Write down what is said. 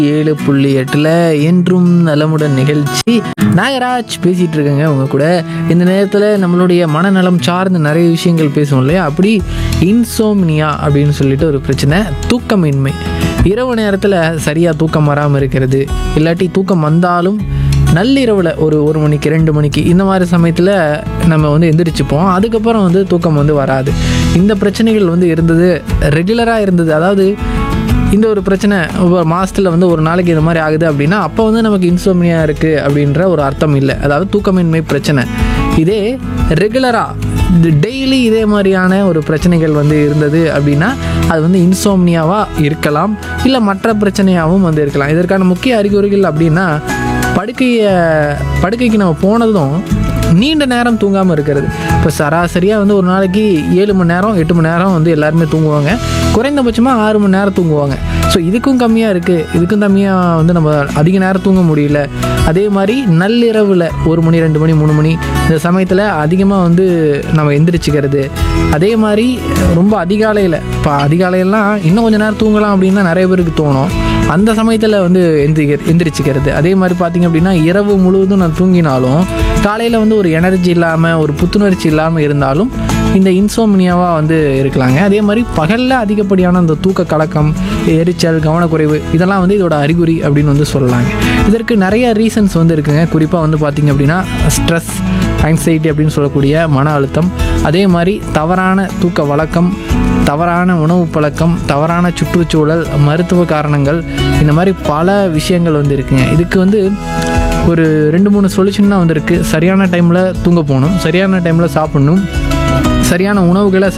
ஏழு புள்ளி எட்டில் என்றும் நலமுடன் நிகழ்ச்சி நாகராஜ் பேசிகிட்டு இருக்கேங்க உங்க கூட இந்த நேரத்தில் நம்மளுடைய மனநலம் சார்ந்து நிறைய விஷயங்கள் பேசுவோம் இல்லையா அப்படி இன்சோம்னியா அப்படின்னு சொல்லிட்டு ஒரு பிரச்சனை தூக்கமின்மை இரவு நேரத்தில் சரியாக தூக்கம் வராமல் இருக்கிறது இல்லாட்டி தூக்கம் வந்தாலும் நள்ளிரவில் ஒரு ஒரு மணிக்கு ரெண்டு மணிக்கு இந்த மாதிரி சமயத்தில் நம்ம வந்து எந்திரிச்சுப்போம் அதுக்கப்புறம் வந்து தூக்கம் வந்து வராது இந்த பிரச்சனைகள் வந்து இருந்தது ரெகுலராக இருந்தது அதாவது இந்த ஒரு பிரச்சனை ஒரு மாதத்தில் வந்து ஒரு நாளைக்கு இது மாதிரி ஆகுது அப்படின்னா அப்போ வந்து நமக்கு இன்சோமியா இருக்குது அப்படின்ற ஒரு அர்த்தம் இல்லை அதாவது தூக்கமின்மை பிரச்சனை இதே ரெகுலராக டெய்லி இதே மாதிரியான ஒரு பிரச்சனைகள் வந்து இருந்தது அப்படின்னா அது வந்து இன்சோம்னியாவாக இருக்கலாம் இல்லை மற்ற பிரச்சனையாகவும் வந்து இருக்கலாம் இதற்கான முக்கிய அறிகுறிகள் அப்படின்னா படுக்கையை படுக்கைக்கு நம்ம போனதும் நீண்ட நேரம் தூங்காமல் இருக்கிறது இப்போ சராசரியாக வந்து ஒரு நாளைக்கு ஏழு மணி நேரம் எட்டு மணி நேரம் வந்து எல்லாருமே தூங்குவாங்க குறைந்தபட்சமாக ஆறு மணி நேரம் தூங்குவாங்க ஸோ இதுக்கும் கம்மியாக இருக்குது இதுக்கும் கம்மியாக வந்து நம்ம அதிக நேரம் தூங்க முடியல அதே மாதிரி நள்ளிரவில் ஒரு மணி ரெண்டு மணி மூணு மணி இந்த சமயத்தில் அதிகமாக வந்து நம்ம எந்திரிச்சுக்கிறது அதே மாதிரி ரொம்ப அதிகாலையில் இப்போ அதிகாலையெல்லாம் இன்னும் கொஞ்சம் நேரம் தூங்கலாம் அப்படின்னு நிறைய பேருக்கு தோணும் அந்த சமயத்தில் வந்து எந்திரிக்க எந்திரிச்சுக்கிறது அதே மாதிரி பார்த்திங்க அப்படின்னா இரவு முழுவதும் நான் தூங்கினாலும் காலையில் வந்து ஒரு எனர்ஜி இல்லாமல் ஒரு புத்துணர்ச்சி இல்லாமல் இருந்தாலும் இந்த இன்சோம்னியாவாக வந்து இருக்கலாங்க அதே மாதிரி பகலில் அதிகப்படியான அந்த தூக்க கலக்கம் எரிச்சல் கவனக்குறைவு இதெல்லாம் வந்து இதோட அறிகுறி அப்படின்னு வந்து சொல்லலாங்க இதற்கு நிறைய ரீசன்ஸ் வந்து இருக்குங்க குறிப்பாக வந்து பார்த்திங்க அப்படின்னா ஸ்ட்ரெஸ் ஆங்ஸைட்டி அப்படின்னு சொல்லக்கூடிய மன அழுத்தம் அதே மாதிரி தவறான தூக்க வழக்கம் தவறான உணவு பழக்கம் தவறான சுற்றுச்சூழல் மருத்துவ காரணங்கள் இந்த மாதிரி பல விஷயங்கள் வந்து இருக்குங்க இதுக்கு வந்து ஒரு ரெண்டு மூணு சொல்யூஷன் தான் வந்திருக்கு சரியான டைமில் தூங்க போகணும் சரியான டைமில் சாப்பிடணும் சரியான உணவுகளை